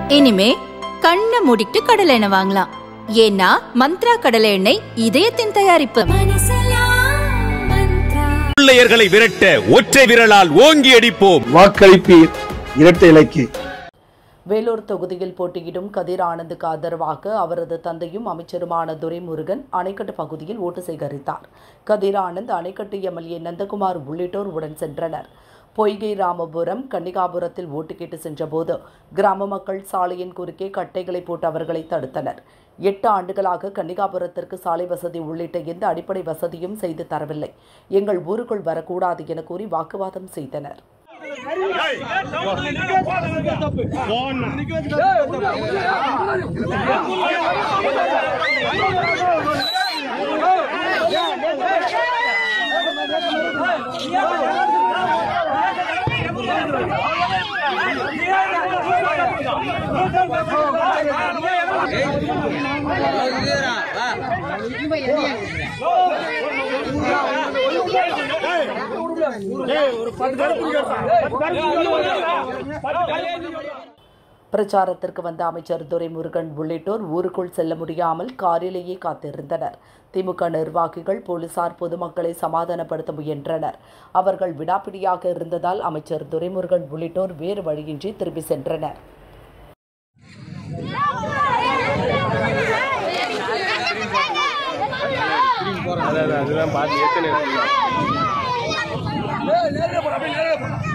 இனிமே கண்ணை மூடிட்டு கடலை எண்ணெய் வாங்கலாம் ஏன்னா மந்த்ரா கடலை எண்ணெய் இதயத்தின் தயாரிப்பு பிள்ளையர்களை விரட்ட ஒற்றை விரலால் ஓங்கி அடிப்போம் வாக்களிப்பீர் இரட்டை இலைக்கு வேலூர் தொகுதியில் போட்டியிடும் கதிர் ஆனந்துக்கு ஆதரவாக அவரது தந்தையும் அமைச்சருமான துரைமுருகன் அணைக்கட்டு பகுதியில் ஓட்டு சேகரித்தார் கதிர் ஆனந்த் அணைக்கட்டு எம்எல்ஏ நந்தகுமார் உள்ளிட்டோர் உடன் சென்றனர் பொய்கை ராமபுரம் கன்னிகாபுரத்தில் ஓட்டு கேட்டு சென்றபோது கிராம மக்கள் சாலையின் குறுக்கே கட்டைகளை போட்டு அவர்களை தடுத்தனர் எட்டு ஆண்டுகளாக கன்னிகாபுரத்திற்கு சாலை வசதி உள்ளிட்ட எந்த அடிப்படை வசதியும் செய்து தரவில்லை எங்கள் ஊருக்குள் வரக்கூடாது என கூறி வாக்குவாதம் செய்தனர் பிரச்சாரத்திற்கு வந்த அமைச்சர் துரைமுருகன் உள்ளிட்டோர் ஊருக்குள் செல்ல முடியாமல் காரிலேயே காத்திருந்தனர் திமுக நிர்வாகிகள் போலீசார் பொதுமக்களை சமாதானப்படுத்த முயன்றனர் அவர்கள் விடாப்பிடியாக இருந்ததால் அமைச்சர் துரைமுருகன் உள்ளிட்டோர் வேறு வழியின்றி திரும்பி சென்றனர் அதுதான் பார்த்து ஏற்கனவே